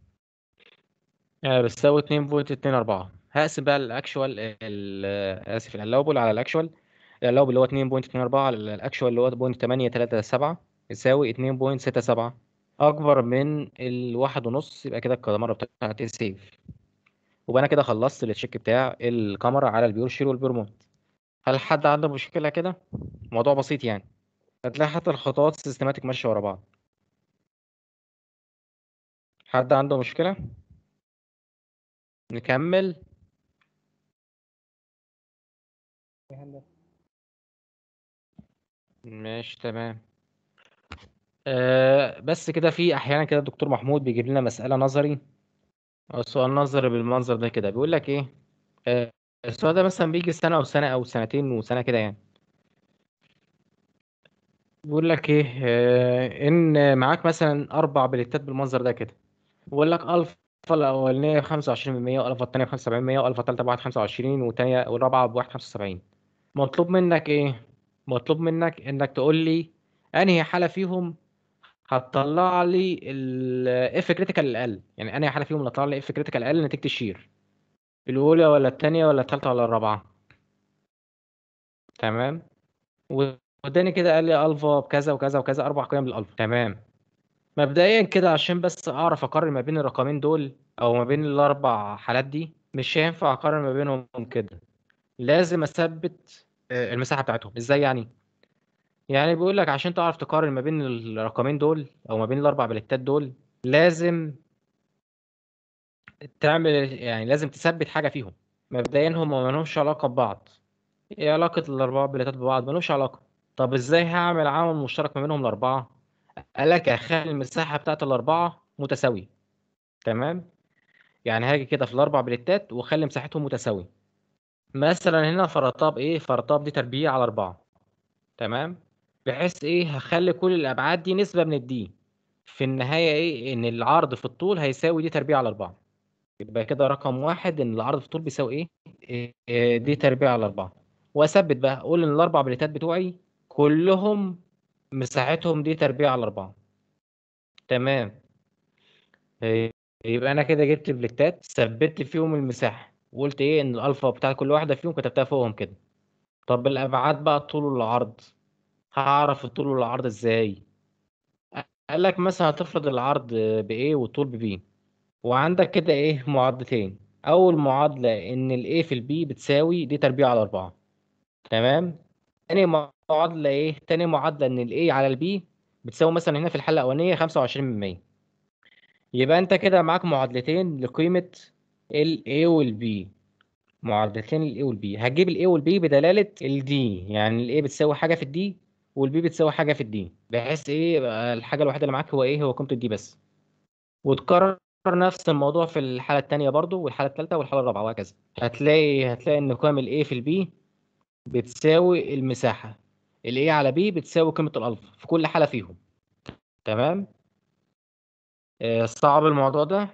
آه بتساوي 2.24 هقسم بقى الاكشوال ال- اسف الالاوبل على الاكشوال الالاوبل اللي هو 2.24 على الاكشوال اللي هو 0.837 يساوي 2.67 اكبر من الواحد ونص يبقى كده الكاميرا بتاعتي سيف وبقى انا كده خلصت التشيك بتاع الكاميرا على البيور شير والبيرمونت هل حد عنده مشكلة كده موضوع بسيط يعني هتلاقي حتى الخطوات سيستماتيك ماشية ورا بعض حد عنده مشكلة نكمل يا هندسه ماشي تمام أه بس كده في احيانا كده الدكتور محمود بيجيب لنا مسألة نظري او سؤال نظري بالمنظر ده كده بيقول لك ايه أه السؤال ده مثلا بيجي سنة او سنة او سنتين وسنة كده يعني بيقول لك ايه أه ان معاك مثلا اربع بليتات بالمنظر ده كده بيقول لك الفا الاولانيه ب 25% والفا الثانيه ب 75% والفا الثالثه بواحد 25 والثانيه والرابعه بواحد 75 مطلوب منك ايه مطلوب منك انك تقول لي انهي حاله فيهم هتطلع لي الاف كريتيكال الاقل يعني انهي حاله فيهم اللي هتطلع لي اف كريتيكال اقل نتيجه الشير الاولى ولا الثانيه ولا الثالثه ولا الرابعه تمام واداني كده قال لي الفا بكذا وكذا وكذا اربع قيم للالفا تمام مبدئيا كده عشان بس اعرف اقارن ما بين الرقمين دول او ما بين الاربع حالات دي مش هينفع اقارن ما بينهم كده لازم اثبت آه، المساحه بتاعتهم ازاي يعني يعني بيقول لك عشان تعرف تقارن ما بين الرقمين دول او ما بين الاربع بلتات دول لازم تعمل يعني لازم تثبت حاجه فيهم مبدئيا هم ما لهمش علاقه ببعض ايه علاقه الاربع بلتات ببعض ملوش علاقه طب ازاي هعمل عامل مشترك ما بينهم الاربعه قال لك اخلي المساحه بتاعت الاربعه متساويه تمام يعني هاجي كده في الاربع بلتات واخلي مساحتهم متساويه مثلا هنا فرضتها بايه فرضتها دي تربيع على أربعة تمام بحيث ايه هخلي كل الابعاد دي نسبه من الدي في النهايه ايه ان العرض في الطول هيساوي دي تربيع على أربعة يبقى كده رقم واحد ان العرض في الطول بيساوي ايه, إيه دي تربيع على أربعة واثبت بقى اقول ان الاربع بليتات بتوعي كلهم مساحتهم دي تربيع على أربعة تمام إيه، يبقى انا كده جبت البليتات ثبت فيهم المساحه وقلت ايه ان الالفا بتاع كل واحده فيهم كتبتها فوقهم كده طب الابعاد بقى الطول والعرض هعرف الطول والعرض ازاي قال لك مثلا هتفرض العرض ب A والطول ب B وعندك كده ايه معادلتين اول معادله ان ال A في ال B بتساوي دي تربيع على 4 تمام تاني معادله ايه تاني معادله ان ال A على ال B بتساوي مثلا هنا في الحاله الاولانيه 25% يبقى انت كده معاك معادلتين لقيمه ال A وال B معادلتين ال A وال B هتجيب ال A وال B بدلاله ال D يعني ال A بتساوي حاجه في ال D والبي بتساوي حاجه في الدي بحيث ايه يبقى الحاجه الوحيده اللي معاك هو ايه هو قيمه الدي بس وتكرر نفس الموضوع في الحاله الثانيه برضو والحاله الثالثه والحاله الرابعه وهكذا هتلاقي هتلاقي ان قيم الاي في البي بتساوي المساحه الاي على بي بتساوي قيمه الالفا في كل حاله فيهم تمام آه، صعب الموضوع ده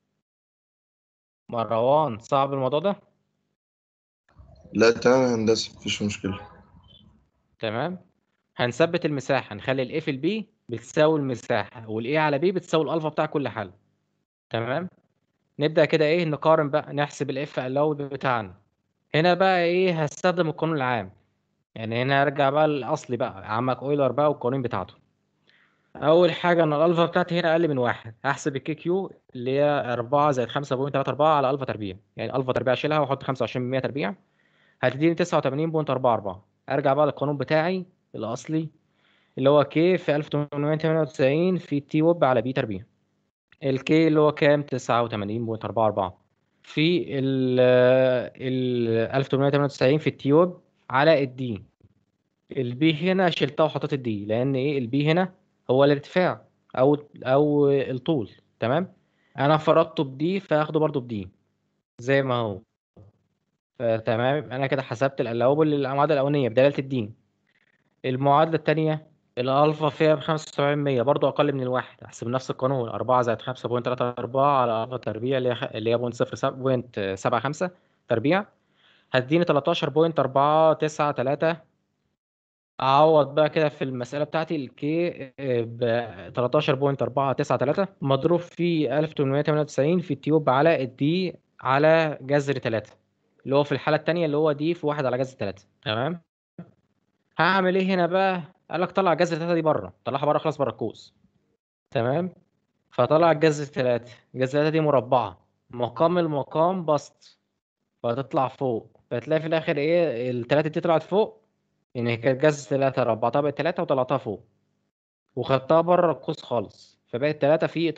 مروان صعب الموضوع ده لا تمام يا هندسة مفيش مشكلة تمام هنثبت المساحه نخلي الاي في البي بتساوي المساحه والاي على بي بتساوي الالفا بتاع كل حاله تمام نبدا كده ايه نقارن بقى نحسب الاف الاود بتاعنا هنا بقى ايه هستخدم القانون العام يعني هنا ارجع بقى للاصلي بقى عمك اويلر بقى والقوانين بتاعته اول حاجه ان الالفا بتاعتي هنا اقل من واحد هحسب الكي كيو اللي هي 4 زائد 5.34 على الفا تربيع يعني الفا تربيع اشيلها واحط 25% تربيع هتديني 89.44 ارجع بقى للقانون بتاعي الاصلي اللي هو كي في 1898 في تي ويب على بي تربيع الكي اللي هو كام 89.44 في ال ال 1898 في التي ويب على الدي البي هنا شلتها وحطيت الدي لان ايه البي هنا هو الارتفاع او او الطول تمام انا فرضته بدي فاخده برضو بدي زي ما هو تمام انا كده حسبت الالاوبل للمعادله الاولانيه بدلاله الدين المعادلة التانية الألفا فيها بخمسة وسبعين مية برضو أقل من الواحد أحسب نفس القانون أربعة زائد خمسة بوينت تلاتة أربعة على ألفا تربيع اللي هي اللي هي بوينت صفر بوينت سبعة خمسة تربيع هتديني تلاتاشر بوينت أربعة تسعة تلاتة أعوض بقى كده في المسألة بتاعتي الكي ب تلاتاشر بوينت أربعة تسعة تلاتة مضروب في ألف تمنمية تمانية وتسعين في التيوب على الدي على جذر تلاتة اللي هو في الحالة التانية اللي هو دي في واحد على جذر تلاتة تمام هعمل ايه هنا بقى قال لك طلع الجذر 3 دي بره طلعها بره خلاص بره القوس تمام فطلع الجذر 3 الجذر 3 دي مربعه مقام المقام بسط فهتطلع فوق فتلاقي في الاخر ايه الثلاثه دي طلعت فوق يعني هي كانت جذر 3 ربعتها بقت 3 وطلعتها فوق وخدتها بره القوس خالص فبقت 3 في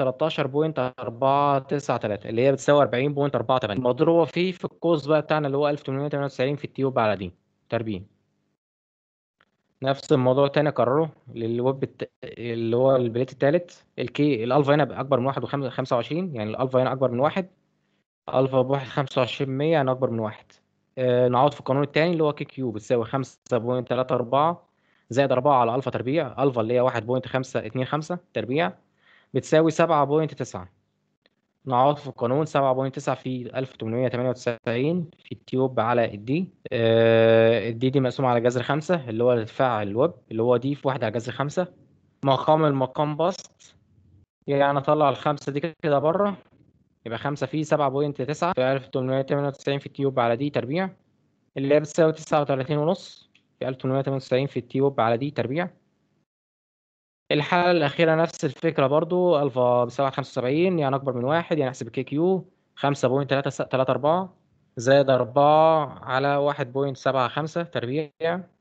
13.493 اللي هي بتساوي 40.48 مضروبه فيه في القوس بقى بتاعنا اللي هو 1898 في التيوب على دي تربيع نفس الموضوع تاني اكرره للويب الت... اللي هو البليت التالت الكي الالفا هنا اكبر من واحد وخمسة وعشرين يعني الالفا هنا اكبر من واحد الفا بواحد خمسة وعشرين مية يعني اكبر من واحد آه نعوض في القانون التاني اللي هو كي كيو بتساوي خمسة بوينت تلاتة أربعة زائد أربعة على ألفا تربيع ألفا اللي هي واحد بوينت خمسة اتنين خمسة تربيع بتساوي سبعة بوينت تسعة نعوض في القانون 7.9 في 1898 في التيوب على الدي آه، الدي دي مقسومة على جذر خمسة اللي هو ارتفاع الويب اللي هو دي في واحد على جذر خمسة مقام المقام بسط يعني اطلع الخمسة دي كده بره يبقى خمسة في 7.9 في 1898 في التيوب على دي تربيع اللي هي بتساوي 39 ونص في 1898 في التيوب على دي تربيع الحالة الأخيرة نفس الفكرة برضو ألفا بسبعة خمسة وسبعين يعني أكبر من واحد يعني أحسب الكي كيو خمسة بوينت تلاتة تلاتة أربعة زائد أربعة على واحد بوينت سبعة خمسة تربيع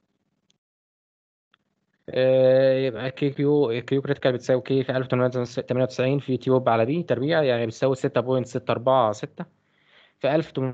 آه، يبقى كي كيو كيو كريتيكال بتساوي كي في 1898 في تيوب على دي تربيع يعني بتساوي ستة بوينت ستة أربعة ستة في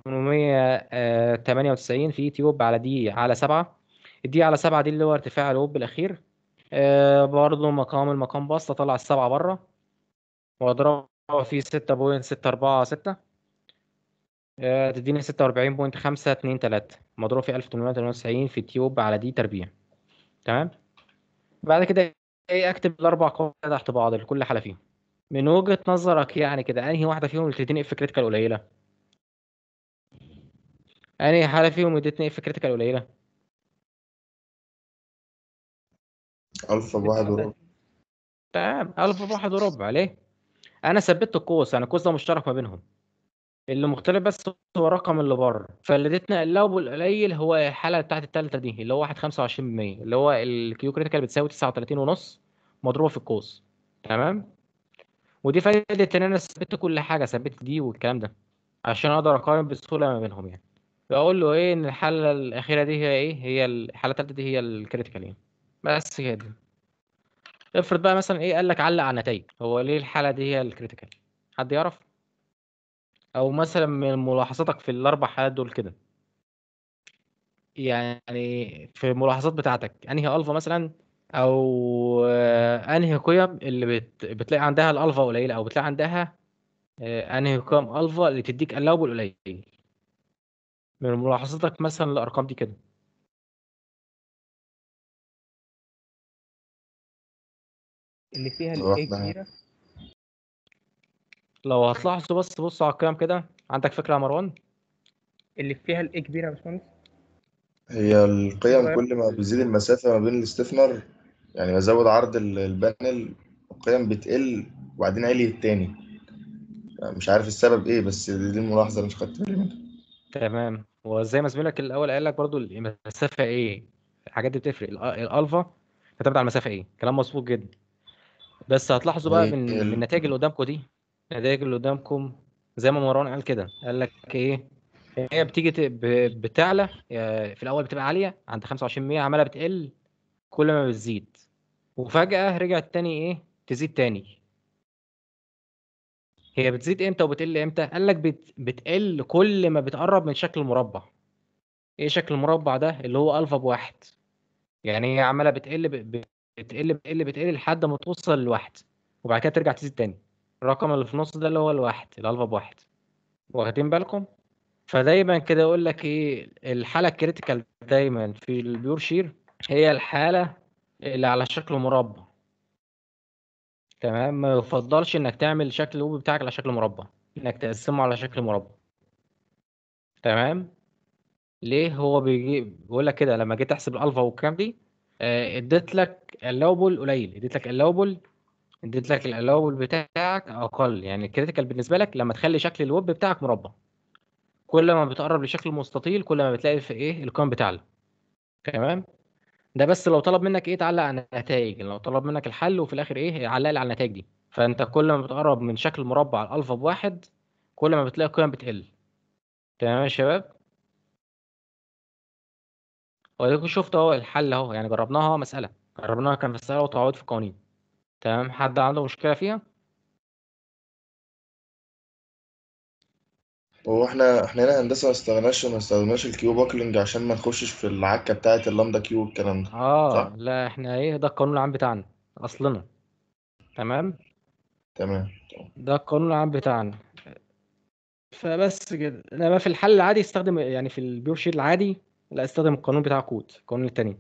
1898 في تيوب على دي على سبعة الدي على سبعة دي اللي هو ارتفاع الوب الأخير آه برضه مقام المقام بسط اطلع السبعة بره واضربها في ستة بوينت ستة أربعة ستة آه تديني ستة وأربعين بوينت خمسة اتنين تلاتة مضروب في ألف تمنمية تمانية وتسعين في تيوب على دي تربيع تمام بعد كده ايه اكتب الأربع قواعد تحت بعض لكل حالة فيهم من وجهة نظرك يعني كده أنهي واحدة فيهم اللي تديني اف كريتيكال قليلة؟ أنهي حالة فيهم اللي ادتني اف كريتيكال قليلة؟ ألفا بواحد وربع تمام ألف بواحد وربع ليه؟ أنا ثبت القوس يعني القوس ده مشترك ما بينهم اللي مختلف بس هو الرقم اللي بره فاللي اديتنا اللوب القليل هو الحالة بتاعت التالتة دي اللي هو واحد خمسة وعشرين بالمية اللي هو الكيو كريتيكال بتساوي تسعة وتلاتين ونص مضروبة في القوس تمام ودي فايدة إن أنا ثبت كل حاجة ثبت دي والكلام ده عشان أقدر أقارن بسهولة ما بينهم يعني بقول له إيه إن الحالة الأخيرة دي هي إيه هي الحالة التالتة دي هي الكريتيكال يعني بس كده افرض بقى مثلا ايه قال لك علق على النتائج هو ليه الحاله دي هي الكريتيكال حد يعرف او مثلا من ملاحظاتك في الاربع حالات دول كده يعني في الملاحظات بتاعتك انهي الفا مثلا او آه، انهي قيم اللي بت... بتلاقي عندها الالفا قليله او بتلاقي عندها آه، انهي قيم الفا اللي تديك اللوب القليل من ملاحظاتك مثلا الارقام دي كده اللي فيها واحدة. الايه كبيره لو هتلاحظوا بس بصوا على القيم كده عندك فكره يا مروان اللي فيها الايه كبيره يا باشمهندس هي القيم صغير. كل ما بيزيد المسافة ما بين الاستثمر يعني بزود عرض ال- البانل القيم بتقل وبعدين علي التاني مش عارف السبب ايه بس دي دي الملاحظة اللي مش خدت بالي منها تمام وزي ما زميلك الاول قال لك برضو المسافه ايه الحاجات دي بتفرق الأ- الالفا تعتمد على المسافه ايه كلام مظبوط جدا بس هتلاحظوا بقى هي من ال- من النتائج اللي قدامكم دي النتائج اللي قدامكم زي ما مروان قال كده قال لك ايه هي بتيجي ت- ب- بتعلى آه، في الاول بتبقى عاليه عند 25% عماله بتقل كل ما بتزيد وفجاه رجعت تاني ايه تزيد تاني هي بتزيد امتى وبتقل امتى قال لك بت... بتقل كل ما بتقرب من شكل المربع ايه شكل المربع ده اللي هو الفا بواحد يعني هي عماله بتقل ب... ب- بتقل بتقل بتقل لحد ما توصل لواحد وبعد كده ترجع تزيد تاني الرقم اللي في النص ده اللي هو الواحد الالفا بواحد واخدين بالكم فدايما كده يقول لك ايه الحاله الكريتيكال دايما في البيور شير هي الحاله اللي على شكل مربع تمام ما يفضلش انك تعمل شكل الويب بتاعك على شكل مربع انك تقسمه على شكل مربع تمام ليه هو بيجي بيقول لك كده لما جيت تحسب الالفا والكلام دي آه، اديت لك اللوبل قليل اديت لك اللوبل اديت لك اللوبل بتاعك اقل يعني الكريتيكال بالنسبه لك لما تخلي شكل الويب بتاعك مربع كل ما بتقرب لشكل مستطيل كل ما بتلاقي في ايه القيم بتعلى تمام ده بس لو طلب منك ايه تعلق على النتائج لو طلب منك الحل وفي الاخر ايه علق لي على النتائج دي فانت كل ما بتقرب من شكل مربع الالفا بواحد كل ما بتلاقي القيم بتقل تمام يا شباب وديكم شفت اهو الحل اهو يعني جربناها مسألة جربناها كان مسألة وتعويض في قوانين تمام حد عنده مشكلة فيها هو احنا احنا هنا هندسة ما استغناش ما استخدمناش الكيو باكلينج عشان ما نخشش في العكة بتاعة اللامدا كيو والكلام ده صح؟ اه لا احنا ايه ده القانون العام بتاعنا اصلنا تمام تمام ده القانون العام بتاعنا فبس كده انما في الحل العادي استخدم يعني في البيور شيت العادي لا استخدم القانون بتاع كود القانون التاني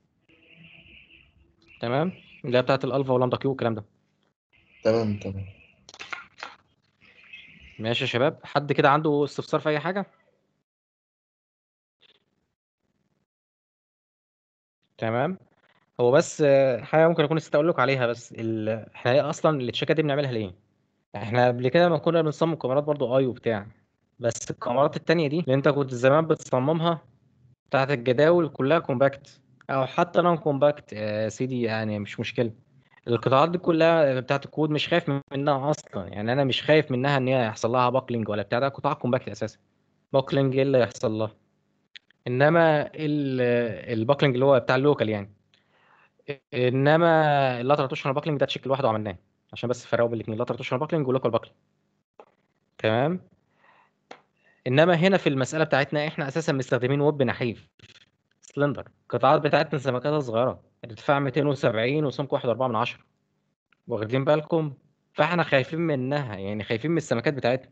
تمام اللي هي بتاعت الالفا ولامدا كيو والكلام ده تمام تمام ماشي يا شباب حد كده عنده استفسار في اي حاجه تمام هو بس آه، حاجه ممكن اكون نسيت اقول لكم عليها بس ال... احنا إيه اصلا التشيكات دي بنعملها ليه احنا قبل كده ما كنا بنصمم كاميرات برضو اي وبتاع بس الكاميرات التانية دي اللي انت كنت زمان بتصممها بتاعت الجداول كلها كومباكت او حتى نون كومباكت يا سيدي يعني مش مشكله القطاعات دي كلها بتاعت الكود مش خايف منها اصلا يعني انا مش خايف منها ان هي يحصل لها باكلينج ولا بتاع ده قطاع كومباكت اساسا باكلينج ايه اللي يحصل لها انما ال- الباكلينج اللي هو بتاع اللوكال يعني انما اللاترال توشنال باكلينج ده تشيك لوحده عملناه عشان بس تفرقوا بين الاثنين لاترال توشنال باكلينج ولوكال باكلينج تمام انما هنا في المساله بتاعتنا احنا اساسا مستخدمين ويب نحيف سلندر القطاعات بتاعتنا سمكاتها صغيره ارتفاع 270 وسمك 1.4 من عشرة واخدين بالكم فاحنا خايفين منها يعني خايفين من السمكات بتاعتنا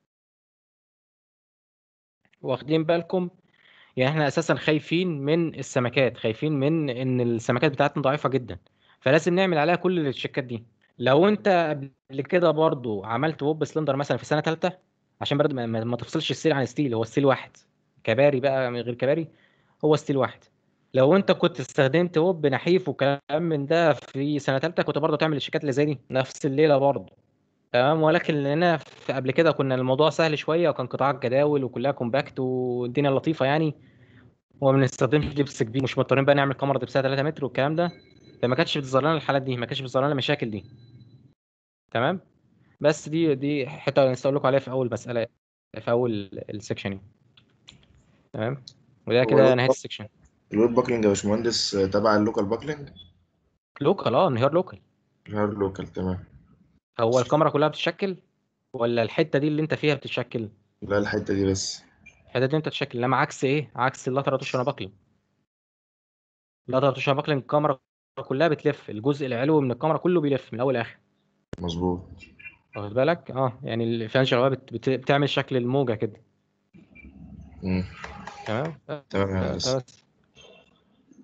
واخدين بالكم يعني احنا اساسا خايفين من السمكات خايفين من ان السمكات بتاعتنا ضعيفه جدا فلازم نعمل عليها كل التشيكات دي لو انت قبل كده برضو عملت ويب سلندر مثلا في سنه ثالثه عشان برضو ما, ما ما تفصلش الستيل عن ستيل هو ستيل واحد كباري بقى من غير كباري هو ستيل واحد لو انت كنت استخدمت ويب نحيف وكلام من ده في سنه ثالثه كنت برضو تعمل الشيكات اللي زي دي نفس الليله برضو تمام ولكن لنا في قبل كده كنا الموضوع سهل شويه وكان قطاعات جداول وكلها كومباكت والدنيا لطيفه يعني وما بنستخدمش دبس كبير مش مضطرين بقى نعمل كاميرا دبسها 3 متر والكلام ده فما كانتش بتظهر لنا الحالات دي ما كانتش بتظهر لنا المشاكل دي تمام بس دي دي حته نسيت اقول لكم عليها في اول مساله في اول السكشن يعني تمام وده هو كده الويب نهايه باك- السكشن الويب باكلينج يا باشمهندس آه، تبع اللوكال باكلينج لوكال اه انهيار لوكال غير لوكال تمام هو الكاميرا كلها بتتشكل ولا الحته دي اللي انت فيها بتتشكل لا الحتة دي بس الحته دي انت تتشكل انما عكس ايه عكس اللاترال توشن باكلينج اللاترال توشن باكلينج الكاميرا كلها بتلف الجزء العلوي من الكاميرا كله بيلف من اول لاخر مظبوط واخد بالك اه يعني الفلانش الغويه بت... بت... بتعمل شكل الموجه كده مم. تمام تمام يا ف- هندسة فبس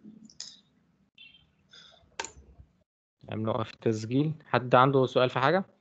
نوقف التسجيل حد عنده سؤال في حاجه